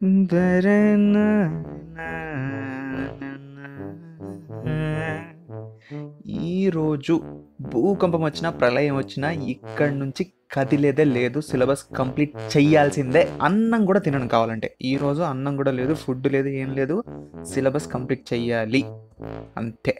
ఈరోజు భూకంపం వచ్చినా ప్రళయం వచ్చినా ఇక్కడి నుంచి కదిలేదే లేదు సిలబస్ కంప్లీట్ చెయ్యాల్సిందే అన్నం కూడా తినను కావాలంటే ఈరోజు అన్నం కూడా లేదు ఫుడ్ లేదు ఏం లేదు సిలబస్ కంప్లీట్ చెయ్యాలి అంతే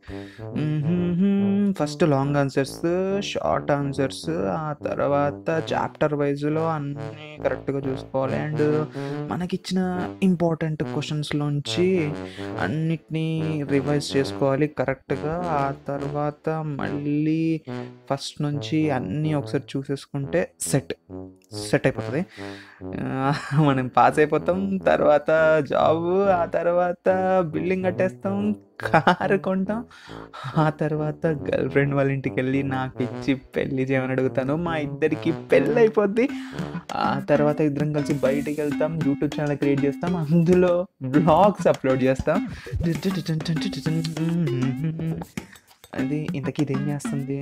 first long answers short answers ఆ తర్వాత చాప్టర్ వైజ్లో అన్నీ కరెక్ట్గా చూసుకోవాలి అండ్ మనకిచ్చిన ఇంపార్టెంట్ క్వశ్చన్స్లోంచి అన్నిటినీ రివైజ్ చేసుకోవాలి కరెక్ట్గా ఆ తర్వాత మళ్ళీ ఫస్ట్ నుంచి అన్నీ ఒకసారి చూసేసుకుంటే సెట్ సెట్ అయిపోతుంది ఆ, మనం పాస్ అయిపోతాం తర్వాత జాబ్ ఆ తర్వాత బిల్డింగ్ కట్టేస్తాం కారు కొంటాం ఆ తర్వాత గర్ల్ ఫ్రెండ్ వాళ్ళ ఇంటికి వెళ్ళి నాకు ఇచ్చి పెళ్లి చేయమని అడుగుతాను మా ఇద్దరికి పెళ్ళి అయిపోద్ది ఆ తర్వాత ఇద్దరం కలిసి బయటికి వెళ్తాం యూట్యూబ్ ఛానల్ క్రియేట్ చేస్తాం అందులో బ్లాగ్స్ అప్లోడ్ చేస్తాం అది ఇంతకీ ఇది ఏం చేస్తుంది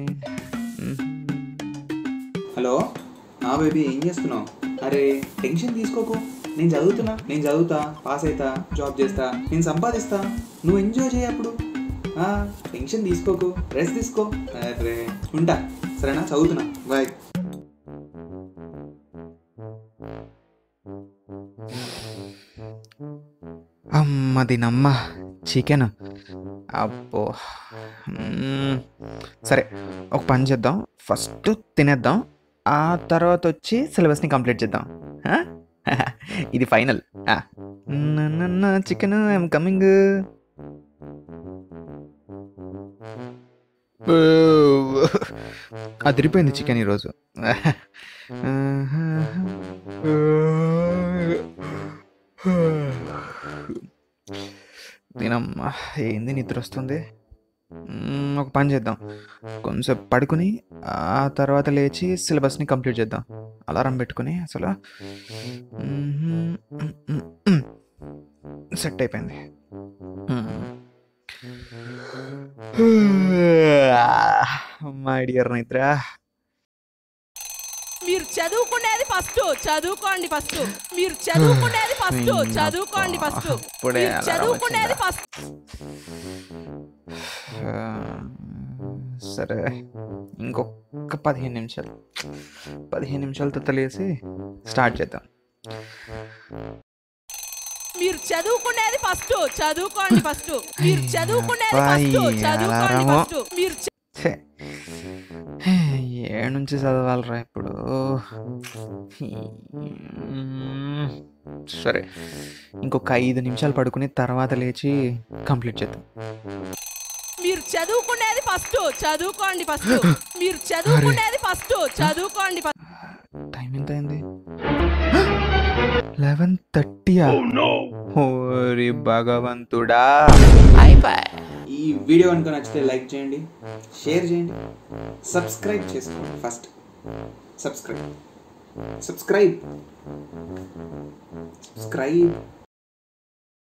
హలో ఆ బేబీ ఏం చేస్తున్నావు అరే టెన్షన్ తీసుకోకు నేను చదువుతున్నా నేను చదువుతా పాస్ అవుతా జాబ్ చేస్తా నేను సంపాదిస్తా నువ్వు ఎంజాయ్ చేయ అప్పుడు ఆ, టెన్షన్ తీసుకోకు రెస్ట్ తీసుకో అరే ఉంటా సరేనా చదువుతున్నా బాయ్ అమ్మది నమ్మ చికెన్ అబ్బో మ్మ్. సరే ఒక పని చేద్దాం ఫస్ట్ తినేద్దాం ఆ తర్వాత వచ్చి సిలబస్ని కంప్లీట్ చేద్దాం ఆ? ఇది ఫైనల్ చికెన్ ఐఎమ్ కమింగ్ అదిరిపోయింది చికెన్ ఈరోజు తినమ్మా ఏంది నిద్ర వస్తుంది మ్మ్, ఒక పని చేద్దాం కొంచెం పడుకుని ఆ తర్వాత లేచి సిలబస్ని కంప్లీట్ చేద్దాం అలారం పెట్టుకుని అసలు సెట్ అయిపోయింది మై డియర్ నిద్ర మీరు చదువుకునేది ఫస్ట్ చదువుకోండి ఫస్ట్ మీరు చదువుకునేది ఫస్ట్ చదువుకోండి ఫస్ట్ అప్పుడే మీరు అలారం చదువుకునేది వచ్చిందా? ఫస్ట్ ఆ, సరే ఇంకొక పదిహేను నిమిషాలు పదిహేను నిమిషాలతో తెలియసి స్టార్ట్ చేద్దాం మీరు చదువుకునేది ఫస్ట్ చదువుకోండి ఫస్ట్ మీరు చదువుకునేది ఫస్ట్ అబ్బాయి, చదువుకోండి అలారము. ఫస్ట్ మీరు చ- ఛే. ఏ నుంచి చదవాలరా ఇప్పుడు సరే ఇంకొక ఐదు నిమిషాలు పడుకుని తర్వాత లేచి కంప్లీట్ చేద్దాం మీరు చదువుకునేది ఫస్ట్ చదువుకోండి ఫస్ట్ మీరు చదువుకునేది ఫస్ట్ చదువుకోండి ఫస్ట్ టైం ఎంత అయింది లెవెన్ థర్టీయా ఓరి భగవంతుడా ఈ వీడియో కనుక నచ్చితే లైక్ చేయండి షేర్ చేయండి సబ్స్క్రైబ్ చేసుకోండి ఫస్ట్ సబ్స్క్రైబ్ సబ్స్క్రైబ్ సబ్స్క్రైబ్